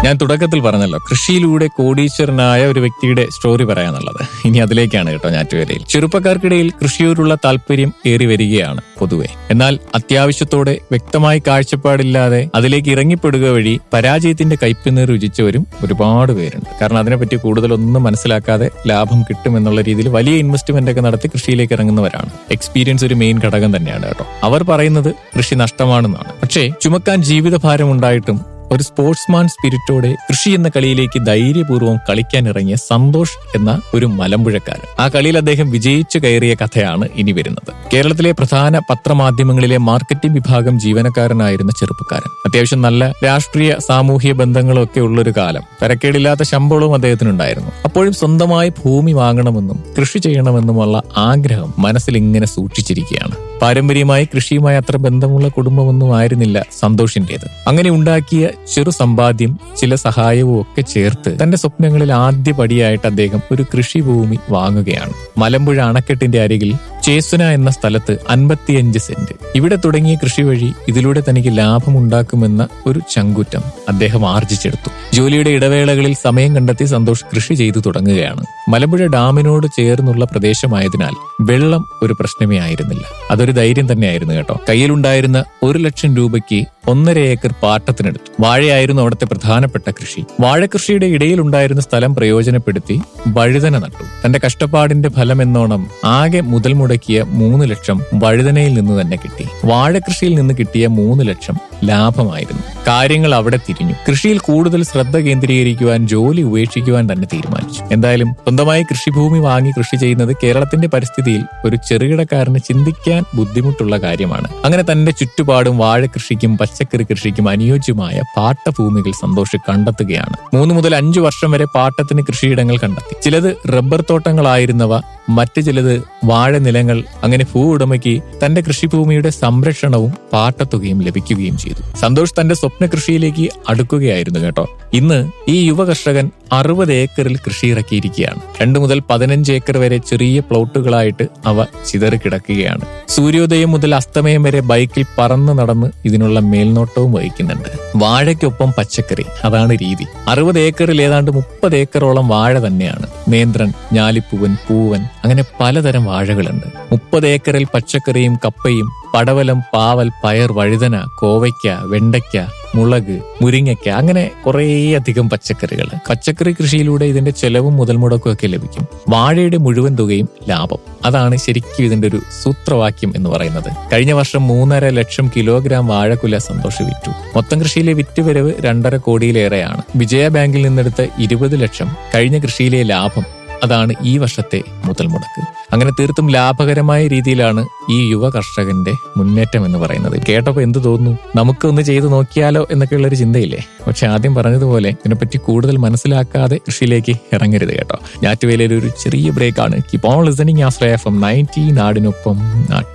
ഞാൻ തുടക്കത്തിൽ പറഞ്ഞല്ലോ കൃഷിയിലൂടെ കോടീശ്വരനായ ഒരു വ്യക്തിയുടെ സ്റ്റോറി പറയാന്നുള്ളത് ഇനി അതിലേക്കാണ് കേട്ടോ ഞാറ്റുവേലയിൽ ചെറുപ്പക്കാർക്കിടയിൽ കൃഷിയോടുള്ള താല്പര്യം ഏറി വരികയാണ് പൊതുവെ എന്നാൽ അത്യാവശ്യത്തോടെ വ്യക്തമായി കാഴ്ചപ്പാടില്ലാതെ അതിലേക്ക് ഇറങ്ങിപ്പെടുക വഴി പരാജയത്തിന്റെ കയ്പിന്ന് രുചിച്ചവരും ഒരുപാട് പേരുണ്ട് കാരണം അതിനെപ്പറ്റി കൂടുതലൊന്നും മനസ്സിലാക്കാതെ ലാഭം കിട്ടുമെന്നുള്ള രീതിയിൽ വലിയ ഇൻവെസ്റ്റ്മെന്റ് ഒക്കെ നടത്തി കൃഷിയിലേക്ക് ഇറങ്ങുന്നവരാണ് എക്സ്പീരിയൻസ് ഒരു മെയിൻ ഘടകം തന്നെയാണ് കേട്ടോ അവർ പറയുന്നത് കൃഷി നഷ്ടമാണെന്നാണ് പക്ഷേ ചുമക്കാൻ ജീവിതഭാരം ഉണ്ടായിട്ടും ഒരു സ്പോർട്സ്മാൻ സ്പിരിറ്റോടെ കൃഷി എന്ന കളിയിലേക്ക് ധൈര്യപൂർവ്വം കളിക്കാൻ ഇറങ്ങിയ സന്തോഷ് എന്ന ഒരു മലമ്പുഴക്കാരൻ ആ കളിയിൽ അദ്ദേഹം വിജയിച്ചു കയറിയ കഥയാണ് ഇനി വരുന്നത് കേരളത്തിലെ പ്രധാന പത്രമാധ്യമങ്ങളിലെ മാർക്കറ്റിംഗ് വിഭാഗം ജീവനക്കാരനായിരുന്ന ചെറുപ്പക്കാരൻ അത്യാവശ്യം നല്ല രാഷ്ട്രീയ സാമൂഹ്യ ബന്ധങ്ങളും ഒക്കെ ഉള്ളൊരു കാലം തരക്കേടില്ലാത്ത ശമ്പളവും അദ്ദേഹത്തിനുണ്ടായിരുന്നു അപ്പോഴും സ്വന്തമായി ഭൂമി വാങ്ങണമെന്നും കൃഷി ചെയ്യണമെന്നുമുള്ള ആഗ്രഹം മനസ്സിൽ ഇങ്ങനെ സൂക്ഷിച്ചിരിക്കുകയാണ് പാരമ്പര്യമായി കൃഷിയുമായി അത്ര ബന്ധമുള്ള കുടുംബമൊന്നും ആയിരുന്നില്ല സന്തോഷിന്റേത് അങ്ങനെ ഉണ്ടാക്കിയ ചെറു സമ്പാദ്യം ചില സഹായവും ഒക്കെ ചേർത്ത് തന്റെ സ്വപ്നങ്ങളിൽ ആദ്യ പടിയായിട്ട് അദ്ദേഹം ഒരു കൃഷിഭൂമി വാങ്ങുകയാണ് മലമ്പുഴ അണക്കെട്ടിന്റെ അരികിൽ ചേസുന എന്ന സ്ഥലത്ത് അൻപത്തിയഞ്ച് സെന്റ് ഇവിടെ തുടങ്ങിയ കൃഷി വഴി ഇതിലൂടെ തനിക്ക് ലാഭമുണ്ടാക്കുമെന്ന ഒരു ചങ്കുറ്റം അദ്ദേഹം ആർജിച്ചെടുത്തു ജോലിയുടെ ഇടവേളകളിൽ സമയം കണ്ടെത്തി സന്തോഷ് കൃഷി ചെയ്തു തുടങ്ങുകയാണ് മലമ്പുഴ ഡാമിനോട് ചേർന്നുള്ള പ്രദേശമായതിനാൽ വെള്ളം ഒരു പ്രശ്നമേ ആയിരുന്നില്ല അതൊരു ധൈര്യം തന്നെയായിരുന്നു കേട്ടോ കയ്യിലുണ്ടായിരുന്ന ഒരു ലക്ഷം രൂപയ്ക്ക് ഒന്നര ഏക്കർ പാട്ടത്തിനെടുത്തു വാഴയായിരുന്നു അവിടുത്തെ പ്രധാനപ്പെട്ട കൃഷി വാഴകൃഷിയുടെ ഇടയിലുണ്ടായിരുന്ന സ്ഥലം പ്രയോജനപ്പെടുത്തി വഴുതന നട്ടു തന്റെ കഷ്ടപ്പാടിന്റെ ഫലം എന്നോണം ആകെ മുതൽ മുടക്കിയ മൂന്ന് ലക്ഷം വഴുതനയിൽ നിന്ന് തന്നെ കിട്ടി വാഴകൃഷിയിൽ നിന്ന് കിട്ടിയ മൂന്ന് ലക്ഷം ലാഭമായിരുന്നു കാര്യങ്ങൾ അവിടെ തിരിഞ്ഞു കൃഷിയിൽ കൂടുതൽ ശ്രദ്ധ കേന്ദ്രീകരിക്കുവാൻ ജോലി ഉപേക്ഷിക്കുവാൻ തന്നെ തീരുമാനിച്ചു എന്തായാലും സ്വന്തമായി കൃഷിഭൂമി വാങ്ങി കൃഷി ചെയ്യുന്നത് കേരളത്തിന്റെ പരിസ്ഥിതിയിൽ ഒരു ചെറുകിടക്കാരന് ചിന്തിക്കാൻ ബുദ്ധിമുട്ടുള്ള കാര്യമാണ് അങ്ങനെ തന്റെ ചുറ്റുപാടും വാഴകൃഷിക്കും പച്ചക്കറി കൃഷിക്കും അനുയോജ്യമായ പാട്ടഭൂമികൾ സന്തോഷ് കണ്ടെത്തുകയാണ് മൂന്ന് മുതൽ അഞ്ചു വർഷം വരെ പാട്ടത്തിന് കൃഷിയിടങ്ങൾ കണ്ടെത്തി ചിലത് റബ്ബർ തോട്ടങ്ങളായിരുന്നവ മറ്റു ചിലത് വാഴനിലങ്ങൾ അങ്ങനെ ഭൂ ഉടമയ്ക്ക് തന്റെ കൃഷിഭൂമിയുടെ സംരക്ഷണവും പാട്ടത്തുകയും ലഭിക്കുകയും ചെയ്തു സന്തോഷ് തന്റെ സ്വപ്ന കൃഷിയിലേക്ക് അടുക്കുകയായിരുന്നു കേട്ടോ ഇന്ന് ഈ യുവ കർഷകൻ അറുപത് ഏക്കറിൽ കൃഷി ഇറക്കിയിരിക്കുകയാണ് രണ്ടു മുതൽ പതിനഞ്ച് ഏക്കർ വരെ ചെറിയ പ്ലോട്ടുകളായിട്ട് അവ ചിതറിക്കിടക്കുകയാണ് സൂര്യോദയം മുതൽ അസ്തമയം വരെ ബൈക്കിൽ പറന്ന് നടന്ന് ഇതിനുള്ള മേൽനോട്ടവും വഹിക്കുന്നുണ്ട് വാഴയ്ക്കൊപ്പം പച്ചക്കറി അതാണ് രീതി അറുപത് ഏക്കറിൽ ഏതാണ്ട് മുപ്പത് ഏക്കറോളം വാഴ തന്നെയാണ് നേന്ത്രൻ ഞാലിപ്പൂവൻ പൂവൻ അങ്ങനെ പലതരം വാഴകളുണ്ട് മുപ്പത് ഏക്കറിൽ പച്ചക്കറിയും കപ്പയും പടവലം പാവൽ പയർ വഴുതന കോവയ്ക്ക വെണ്ടയ്ക്ക മുളക് മുരിങ്ങയ്ക്ക അങ്ങനെ കുറേയധികം പച്ചക്കറികൾ പച്ചക്കറി കൃഷിയിലൂടെ ഇതിന്റെ ചെലവും മുതൽ മുടക്കും ഒക്കെ ലഭിക്കും വാഴയുടെ മുഴുവൻ തുകയും ലാഭം അതാണ് ശരിക്കും ഇതിന്റെ ഒരു സൂത്രവാക്യം എന്ന് പറയുന്നത് കഴിഞ്ഞ വർഷം മൂന്നര ലക്ഷം കിലോഗ്രാം വാഴക്കുല സന്തോഷ് വിറ്റു മൊത്തം കൃഷിയിലെ വിറ്റുവരവ് രണ്ടര കോടിയിലേറെയാണ് വിജയ ബാങ്കിൽ നിന്നെടുത്ത ഇരുപത് ലക്ഷം കഴിഞ്ഞ കൃഷിയിലെ ലാഭം അതാണ് ഈ വർഷത്തെ മുതൽ മുടക്ക് അങ്ങനെ തീർത്തും ലാഭകരമായ രീതിയിലാണ് ഈ യുവ കർഷകന്റെ മുന്നേറ്റം എന്ന് പറയുന്നത് കേട്ടപ്പോൾ എന്ത് തോന്നുന്നു നമുക്ക് ഒന്ന് ചെയ്തു നോക്കിയാലോ എന്നൊക്കെയുള്ള ഒരു ചിന്തയില്ലേ പക്ഷെ ആദ്യം പറഞ്ഞതുപോലെ ഇതിനെപ്പറ്റി കൂടുതൽ മനസ്സിലാക്കാതെ കൃഷിയിലേക്ക് ഇറങ്ങരുത് കേട്ടോ ഞാറ്റുവേലയിൽ ഒരു ചെറിയ ബ്രേക്കാണ് keep on listening Ashraya from ninety നാടിനൊപ്പം നാട്ട്